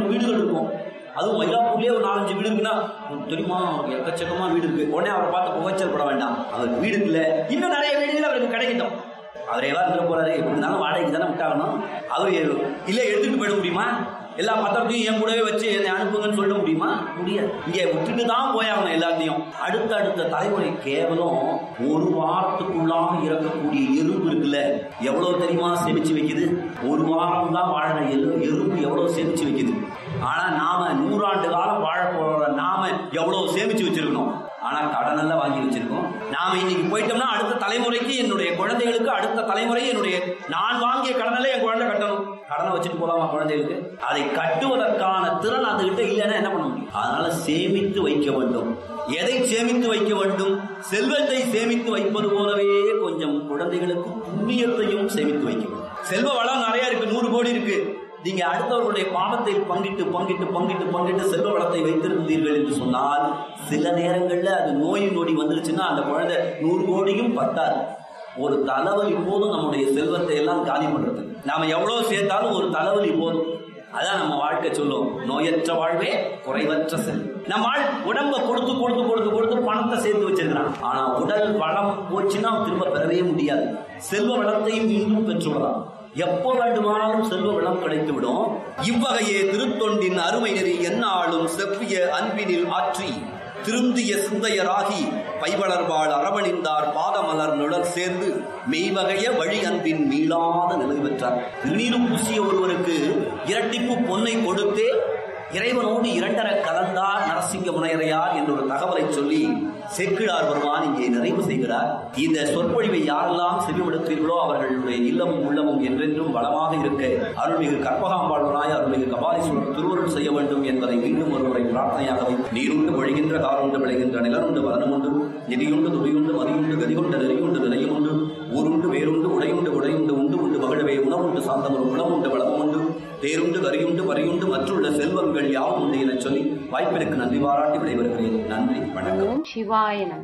ஐநூறு வீடுகள் இருக்கும் அதுவும் மயிலாப்பூர்லயே ஒரு நாலஞ்சு வீடு இருக்குன்னா உனக்கு தெரியுமா அவருக்கு எக்கச்சக்கமா வீடு இருக்கு உடனே அவரை பார்த்து புகைச்சல் பட வேண்டாம் அவருக்கு வீடு இல்ல இன்னும் நிறைய வீடுகள் அவருக்கு கிடைக்கட்டும் அவர் எல்லாம் இருக்க போறாரு எப்படி இருந்தாலும் வாடகைக்கு தானே விட்டாகணும் அவர் இல்ல எடுத்துட்டு போயிட முடியுமா எல்லா பத்திரத்தையும் என் கூடவே வச்சு என்னை அனுப்புங்கன்னு சொல்ல முடியுமா முடியாது இங்கே விட்டுட்டு தான் போயாகணும் எல்லாத்தையும் அடுத்த அடுத்த தலைமுறை கேவலம் ஒரு வாரத்துக்குள்ளாக இறக்கக்கூடிய எறும்பு இருக்குல்ல எவ்வளவு தெரியுமா சேமிச்சு வைக்குது ஒரு வாரம் தான் வாழற எறு- எறும்பு எவ்வளவு சேமிச்சு வைக்குது ஆனா நாம நூறாண்டு காலம் வாழ போற நாம எவ்வளவு சேமிச்சு வச்சிருக்கணும் ஆனா கடன் எல்லாம் வாங்கி வச்சிருக்கோம் நாம இன்னைக்கு போயிட்டோம்னா அடுத்த தலைமுறைக்கு என்னுடைய குழந்தைகளுக்கு அடுத்த தலைமுறை என்னுடைய நான் வாங்கிய கடனெல்லாம் என் குழந்தை கட்டணும் கடனை வச்சுட்டு போலாமா குழந்தைகளுக்கு அதை கட்டுவதற்கான திறன் அதுகிட்ட இல்லைன்னா என்ன பண்ண முடியும் அதனால சேமித்து வைக்க வேண்டும் எதை சேமித்து வைக்க வேண்டும் செல்வத்தை சேமித்து வைப்பது போலவே கொஞ்சம் குழந்தைகளுக்கு புண்ணியத்தையும் சேமித்து வைக்க வேண்டும் செல்வ வளம் நிறைய இருக்கு நூறு கோடி இருக்கு நீங்க அடுத்தவர்களுடைய பாவத்தை பங்கிட்டு பங்கிட்டு பங்கிட்டு பங்கிட்டு செல்வ வளத்தை வைத்திருந்தீர்கள் என்று சொன்னால் சில நேரங்கள்ல அது நோய் நொடி வந்துருச்சுன்னா அந்த குழந்தை நூறு கோடியும் பத்தாது ஒரு தலைவலி போதும் நம்முடைய செல்வத்தை எல்லாம் காலி பண்றது நாம எவ்வளவு சேர்த்தாலும் ஒரு தலைவலி போதும் அதான் நம்ம வாழ்க்கை சொல்லும் நோயற்ற வாழ்வே குறைவற்ற செல்வம் நம்ம வாழ் உடம்ப கொடுத்து கொடுத்து கொடுத்து கொடுத்து பணத்தை சேர்த்து வச்சிருக்கிறான் ஆனா உடல் வளம் போச்சுன்னா திரும்ப பெறவே முடியாது செல்வ வளத்தையும் மீண்டும் பெற்றுவிடலாம் எப்போ வேண்டுமானாலும் செல்வ வளம் கிடைத்துவிடும் இவ்வகையே திருத்தொண்டின் அருமை நெறி எந்நாளும் செவ்விய அன்பினில் ஆற்றி திருந்திய சிந்தையராகி பைவளர்வாள் அரவணிந்தார் பாதமலர் நுழல் சேர்ந்து மெய்வகைய வழி அன்பின் மீளாத நிலை பெற்றார் திருநீரும் பூசிய ஒருவருக்கு இரட்டிப்பு பொன்னை கொடுத்தே இறைவனோடு இரண்டர கலந்தார் நரசிங்க முனையரையார் என்ற ஒரு தகவலை சொல்லி செக்கிழார் வருவான் இங்கே நிறைவு செய்கிறார் இந்த சொற்பொழிவை யாரெல்லாம் செவிமடுத்தீர்களோ அவர்களுடைய இல்லமும் உள்ளமும் என்றென்றும் வளமாக இருக்க அருள்மிகு கற்பகாம்பாளுராய் அருள்மிகு கபாலீஸ்வரர் திருவருள் செய்ய வேண்டும் என்பதை மீண்டும் ஒருமுறை பிரார்த்தனையாக வைத்து நீருண்டு ஒழுகின்ற காருண்டு விளைகின்ற நிலருண்டு வலனமுண்டு நிதியுண்டு துடியுண்டு மதியுண்டு கதிகொண்ட நெறியுண்டு நிலையமுண்டு ஊருண்டு வேருண்டு உடையுண்டு உடையுண்டு உண்டு உண்டு மகிழவே உணவுண்டு சாந்தமுறு குணமுண்டு வளமுண்டு தேருண்டு கரியுண்டு வரியுண்டு மற்றுள்ள செல்வங்கள் யாவும் உண்டு என சொல்லி வாய்ப்பிற்கு நன்றி பாராட்டி விடைபெறுகிறேன் நன்றி வணக்கம் ஓம் சிவாய நம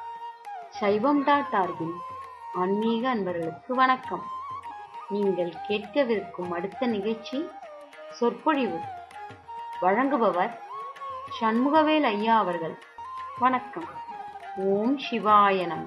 சைவம் டாட் ஆர்கின் ஆன்மீக அன்பர்களுக்கு வணக்கம் நீங்கள் கேட்கவிருக்கும் அடுத்த நிகழ்ச்சி சொற்பொழிவு வழங்குபவர் சண்முகவேல் ஐயா அவர்கள் வணக்கம் ஓம் சிவாய நம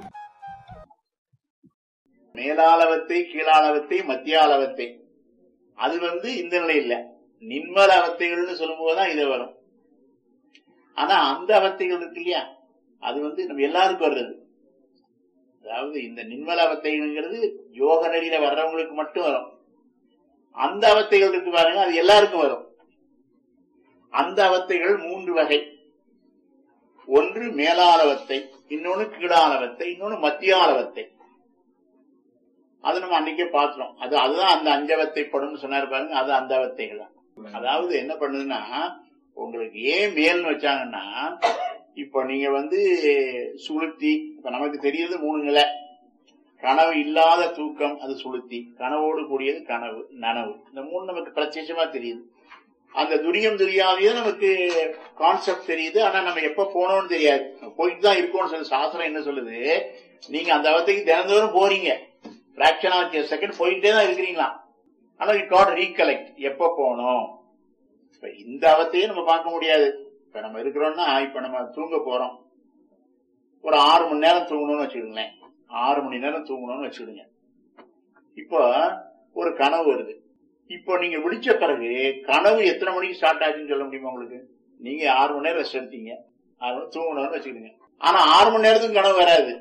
மேலாளவத்தை கீழாளவத்தை மத்தியாளவத்தை அது வந்து இந்த நிலை இல்ல நின்மல அவத்தைகள்னு சொல்லும் போதுதான் இது வரும் ஆனா அந்த அவத்தைகள் இருக்கு இல்லையா அது வந்து நம்ம எல்லாருக்கும் வர்றது அதாவது இந்த நின்மல அவத்தைகள்ங்கிறது யோக நெறியில வர்றவங்களுக்கு மட்டும் வரும் அந்த அவத்தைகள் இருக்கு பாருங்க அது எல்லாருக்கும் வரும் அந்த அவத்தைகள் மூன்று வகை ஒன்று மேலாளவத்தை இன்னொன்னு கீழாளவத்தை இன்னொன்னு மத்தியாளவத்தை அது நம்ம அன்னைக்கே பாத்துறோம் அது அதுதான் அந்த அஞ்சவத்தை படும் சொன்னாரு பாருங்க அது அந்த அவத்தைகள் தான் அதாவது என்ன பண்ணுதுன்னா உங்களுக்கு ஏன் மேல்னு வச்சாங்கன்னா இப்ப நீங்க வந்து சுளுத்தி இப்ப நமக்கு தெரியுது மூணு நிலை கனவு இல்லாத தூக்கம் அது சுளுத்தி கனவோடு கூடியது கனவு நனவு இந்த மூணு நமக்கு பிரத்யட்சமா தெரியுது அந்த துரியம் துரியாதையும் நமக்கு கான்செப்ட் தெரியுது ஆனா நம்ம எப்ப போனோம்னு தெரியாது போயிட்டு தான் இருக்கோம்னு சொல்லி சாஸ்திரம் என்ன சொல்லுது நீங்க அந்த அவத்தைக்கு தினந்தோறும் போறீங்க பிராக்ஷன் ஆஃப் செகண்ட் போயிட்டே தான் இருக்கிறீங்களா ஆனா யூ காட் ரீகலெக்ட் எப்ப போகணும் இப்ப இந்த அவத்தையும் நம்ம பார்க்க முடியாது இப்ப நம்ம இருக்கிறோம்னா இப்ப நம்ம தூங்க போறோம் ஒரு ஆறு மணி நேரம் தூங்கணும்னு வச்சுக்கோங்களேன் ஆறு மணி நேரம் தூங்கணும்னு வச்சுக்கிடுங்க இப்போ ஒரு கனவு வருது இப்போ நீங்க விழிச்ச பிறகு கனவு எத்தனை மணிக்கு ஸ்டார்ட் ஆச்சுன்னு சொல்ல முடியுமா உங்களுக்கு நீங்க ஆறு மணி நேரம் ரெஸ்ட் எடுத்தீங்க ஆறு மணி தூங்கணும்னு வச்சுக்கிடுங்க ஆனா ஆறு மணி நேரத்துக்கு கனவு வராது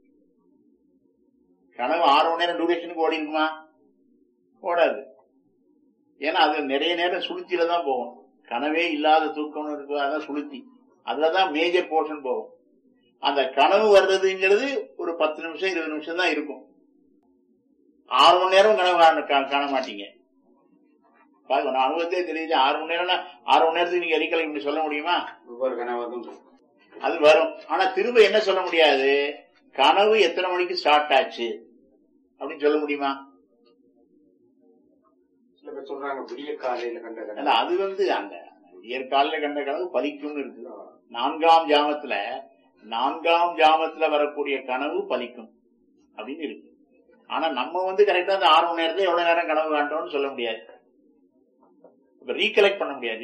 கனவு ஆறு மணி நேரம் டூரேஷனுக்கு ஓடி இருக்குமா ஓடாது ஏன்னா அது நிறைய நேரம் சுளுத்தில தான் போகும் கனவே இல்லாத தூக்கம்னு இருக்கு அதான் சுளுத்தி அதுலதான் மேஜர் போர்ஷன் போகும் அந்த கனவு வர்றதுங்கிறது ஒரு பத்து நிமிஷம் இருபது நிமிஷம் தான் இருக்கும் ஆறு மணி நேரம் கனவு காண- கா- காண மாட்டீங்க பாருங்க, நான் அனுபவத்தே தெரியுது ஆறு மணி நேரம்னா ஆறு மணி நேரத்துக்கு நீங்க ரீகலை இப்படி சொல்ல முடியுமா ஒவ்வொரு கனவதும் அது வரும் ஆனா திரும்ப என்ன சொல்ல முடியாது கனவு எத்தனை மணிக்கு ஸ்டார்ட் ஆச்சு அப்படின்னு சொல்ல முடியுமா சில பேர் சொல்றாங்க விடிய காலையில கண்ட இல்ல கனவு அது வந்து அந்த இயற்காலில கண்ட கனவு பலிக்கும்னு இருக்கு நான்காம் ஜாமத்துல நான்காம் ஜாமத்துல வரக்கூடிய கனவு பலிக்கும் அப்படின்னு இருக்கு ஆனா நம்ம வந்து கரெக்டா அந்த ஆறு மணி நேரத்துல எவ்வளவு நேரம் கனவு காண்டோம்னு சொல்ல முடியாது இப்ப ரீகலெக்ட் பண்ண முடியாது